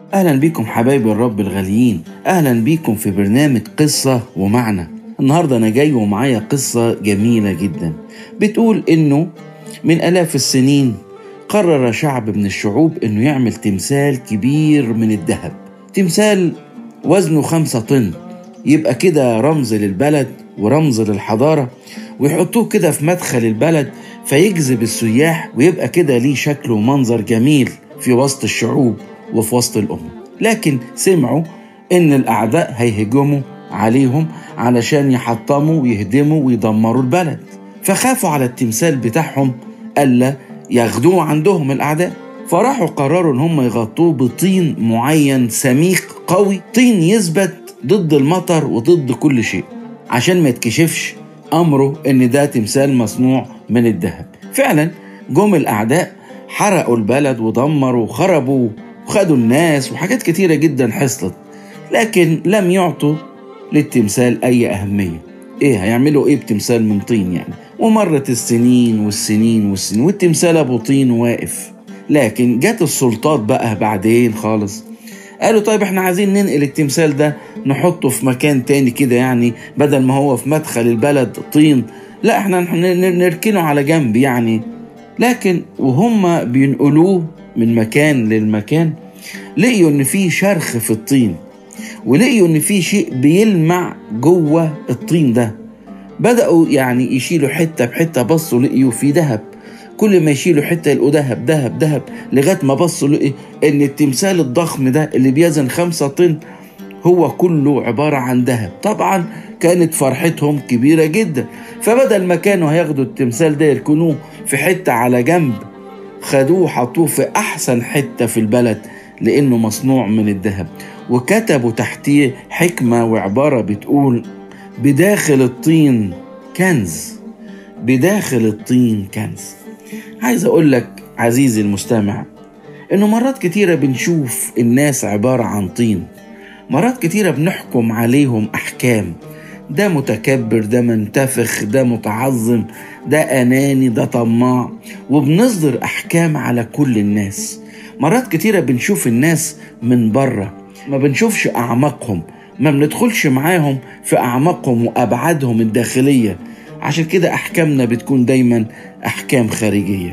أهلا بيكم حبايب الرب الغاليين أهلا بيكم في برنامج قصة ومعنى النهاردة أنا جاي ومعايا قصة جميلة جدا بتقول إنه من آلاف السنين قرر شعب من الشعوب إنه يعمل تمثال كبير من الذهب تمثال وزنه خمسة طن يبقى كده رمز للبلد ورمز للحضارة ويحطوه كده في مدخل البلد فيجذب السياح ويبقى كده ليه شكل ومنظر جميل في وسط الشعوب وفي وسط الأمم لكن سمعوا إن الأعداء هيهجموا عليهم علشان يحطموا ويهدموا ويدمروا البلد فخافوا على التمثال بتاعهم ألا ياخدوه عندهم الأعداء فراحوا قرروا إن هم يغطوه بطين معين سميك قوي طين يثبت ضد المطر وضد كل شيء عشان ما يتكشفش أمره إن ده تمثال مصنوع من الذهب فعلا جم الأعداء حرقوا البلد ودمروا وخربوا وخدوا الناس وحاجات كتيرة جدا حصلت لكن لم يعطوا للتمثال أي أهمية إيه هيعملوا إيه بتمثال من طين يعني ومرت السنين والسنين والسنين والتمثال أبو طين واقف لكن جت السلطات بقى بعدين خالص قالوا طيب احنا عايزين ننقل التمثال ده نحطه في مكان تاني كده يعني بدل ما هو في مدخل البلد طين لا احنا نركنه على جنب يعني لكن وهم بينقلوه من مكان للمكان لقيوا ان في شرخ في الطين ولقيوا ان في شيء بيلمع جوه الطين ده بدأوا يعني يشيلوا حتة بحتة بصوا لقيوا في ذهب كل ما يشيلوا حتة يلقوا ذهب ذهب ذهب لغاية ما بصوا لقي ان التمثال الضخم ده اللي بيزن خمسة طن هو كله عبارة عن ذهب طبعا كانت فرحتهم كبيرة جدا فبدل ما كانوا هياخدوا التمثال ده يركنوه في حتة على جنب خدوه حطوه في أحسن حتة في البلد لأنه مصنوع من الذهب وكتبوا تحتيه حكمة وعبارة بتقول بداخل الطين كنز بداخل الطين كنز عايز أقول لك عزيزي المستمع إنه مرات كتيرة بنشوف الناس عبارة عن طين مرات كتيرة بنحكم عليهم أحكام ده متكبر ده منتفخ ده متعظم ده أناني ده طماع وبنصدر أحكام على كل الناس مرات كتيرة بنشوف الناس من بره ما بنشوفش أعماقهم ما بندخلش معاهم في أعماقهم وأبعادهم الداخلية عشان كده أحكامنا بتكون دايما أحكام خارجية